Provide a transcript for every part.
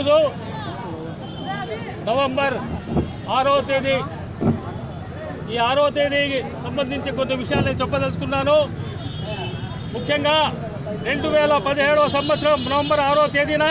ఈరోజు నవంబర్ ఆరవ తేదీ ఈ ఆరవ తేదీకి సంబంధించి కొన్ని విషయాలు నేను చెప్పదలుచుకున్నాను ముఖ్యంగా రెండు వేల పదిహేడవ సంవత్సరం నవంబర్ ఆరో తేదీన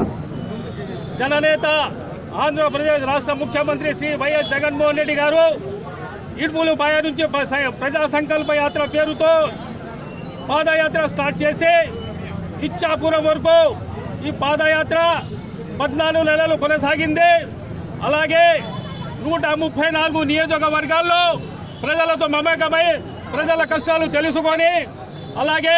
జననేత ఆంధ్రప్రదేశ్ రాష్ట్ర ముఖ్యమంత్రి శ్రీ వైఎస్ జగన్మోహన్ రెడ్డి గారు ఇడుపులు బాయ నుంచి ప- స- ప్రజా సంకల్ప యాత్ర పేరుతో పాదయాత్ర స్టార్ట్ చేసి ఇచ్చాపురం వరకు ఈ పాదయాత్ర పద్నాలుగు నెలలు కొనసాగింది అలాగే నూట ముప్పై నాలుగు నియోజకవర్గాల్లో ప్రజలతో మమేకమై ప్రజల కష్టాలు తెలుసుకొని అలాగే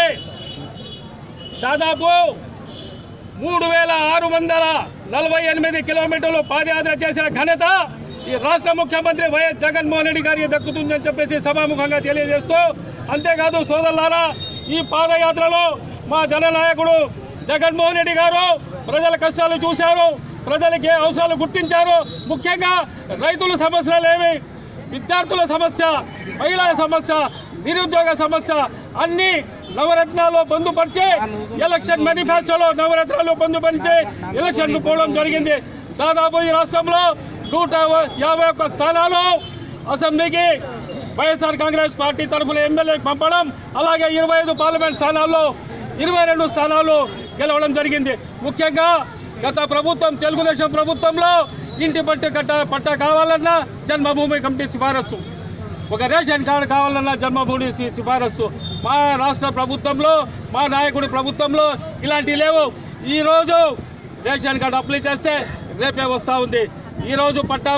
దాదాపు మూడు వేల ఆరు వందల నలభై ఎనిమిది కిలోమీటర్లు పాదయాత్ర చేసిన ఘనత ఈ రాష్ట్ర ముఖ్యమంత్రి వైఎస్ జగన్మోహన్ రెడ్డి గారికి దక్కుతుందని చెప్పేసి సభాముఖంగా తెలియజేస్తూ అంతేకాదు సోదరులారా ఈ పాదయాత్రలో మా జననాయకుడు జగన్మోహన్ రెడ్డి గారు ప్రజల కష్టాలు చూశారు ప్రజలకి అవసరాలు గుర్తించారు ముఖ్యంగా రైతుల సమస్యలు ఏమి విద్యార్థుల సమస్య మహిళల సమస్య నిరుద్యోగ సమస్య అన్ని నవరత్నాలు పొందుపరిచి ఎలక్షన్ మేనిఫెస్టోలో నవరత్నాలు పొందుపరిచి ఎలక్షన్లు పోవడం జరిగింది దాదాపు ఈ రాష్ట్రంలో నూట యాభై ఒక్క స్థానాలు అసెంబ్లీకి వైఎస్ఆర్ కాంగ్రెస్ పార్టీ తరఫున ఎమ్మెల్యేకి పంపడం అలాగే ఇరవై ఐదు పార్లమెంట్ స్థానాల్లో ఇరవై రెండు స్థానాలు గెలవడం జరిగింది ముఖ్యంగా గత ప్రభుత్వం తెలుగుదేశం ప్రభుత్వంలో ఇంటి పట్టు కట్ట పట్ట కావాలన్నా జన్మభూమి కమిటీ సిఫారసు ఒక రేషన్ కార్డు కావాలన్నా జన్మభూమి సి- సిఫారసు మా రాష్ట్ర ప్రభుత్వంలో మా నాయకుడి ప్రభుత్వంలో ఇలాంటివి లేవు ఈరోజు రేషన్ కార్డు అప్లై చేస్తే రేపే వస్తూ ఉంది ఈరోజు పట్టా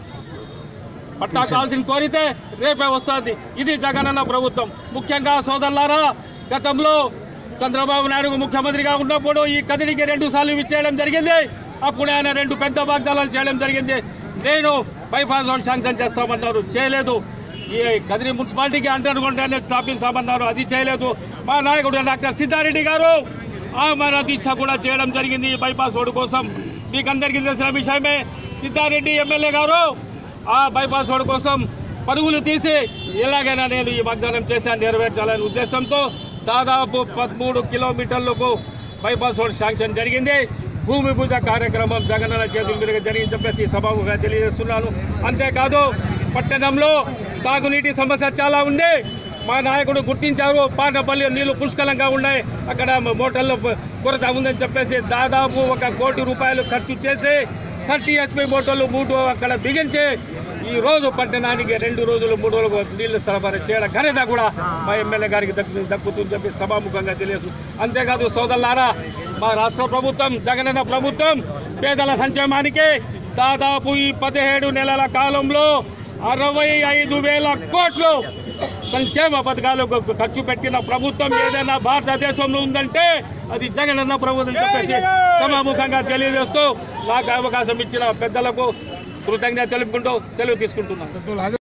పట్టా కావాల్సిన కోరితే రేపే వస్తుంది ఇది జగనన్న ప్రభుత్వం ముఖ్యంగా సోదరులారా గతంలో చంద్రబాబు నాయుడు ముఖ్యమంత్రిగా ఉన్నప్పుడు ఈ కదిరికి రెండు సార్లు ఇచ్చేయడం జరిగింది అప్పుడు ఆయన రెండు పెద్ద వాగ్దానాలు చేయడం జరిగింది నేను బైపాస్ రోడ్ శాంక్షన్ చేస్తామన్నారు చేయలేదు ఈ కదిరి మున్సిపాలిటీకి అండర్ గ్రౌండ్ స్థాపిస్తామన్నారు అది చేయలేదు మా నాయకుడు డాక్టర్ సిద్ధారెడ్డి గారు ఆమరణ దీక్ష కూడా చేయడం జరిగింది ఈ బైపాస్ రోడ్డు కోసం మీకు అందరికీ తెలిసిన విషయమే సిద్ధారెడ్డి ఎమ్మెల్యే గారు ఆ బైపాస్ రోడ్ కోసం పరుగులు తీసి ఎలాగైనా నేను ఈ వాగ్దానం చేశాను నెరవేర్చాలనే ఉద్దేశంతో దాదాపు పదమూడు కిలోమీటర్లకు బైపాస్ రోడ్ శాంక్షన్ జరిగింది భూమి పూజ కార్యక్రమం జగనన్న చేతుల మీదుగా జరిగి చెప్పేసి ఈ సభగా తెలియజేస్తున్నాను అంతేకాదు పట్టణంలో తాగునీటి సమస్య చాలా ఉంది మా నాయకుడు గుర్తించారు పాటపల్లి నీళ్లు పుష్కలంగా ఉన్నాయి అక్కడ మోటార్లో కొరత ఉందని చెప్పేసి దాదాపు ఒక కోటి రూపాయలు ఖర్చు చేసి థర్టీ హెచ్పి మోటార్లు మూడు అక్కడ బిగించి ఈ రోజు పట్టణానికి రెండు రోజులు మూడు రోజులు నీళ్లు సరఫరా చేయడం ఘనత కూడా మా ఎమ్మెల్యే గారికి దక్కు దక్కుతుందని చెప్పి సభాముఖంగా తెలియజేస్తుంది అంతేకాదు సోదరులారా మా రాష్ట్ర ప్రభుత్వం జగనన్న ప్రభుత్వం పేదల సంక్షేమానికి దాదాపు ఈ పదిహేడు నెలల కాలంలో అరవై ఐదు వేల కోట్లు సంక్షేమ పథకాలకు ఖర్చు పెట్టిన ప్రభుత్వం ఏదైనా భారతదేశంలో ఉందంటే అది జగనన్న ప్రభుత్వం చెప్పేసి సమాముఖంగా తెలియజేస్తూ నాకు అవకాశం ఇచ్చిన పెద్దలకు కృతజ్ఞత తెలుపుకుంటూ సెలవు తీసుకుంటున్నాను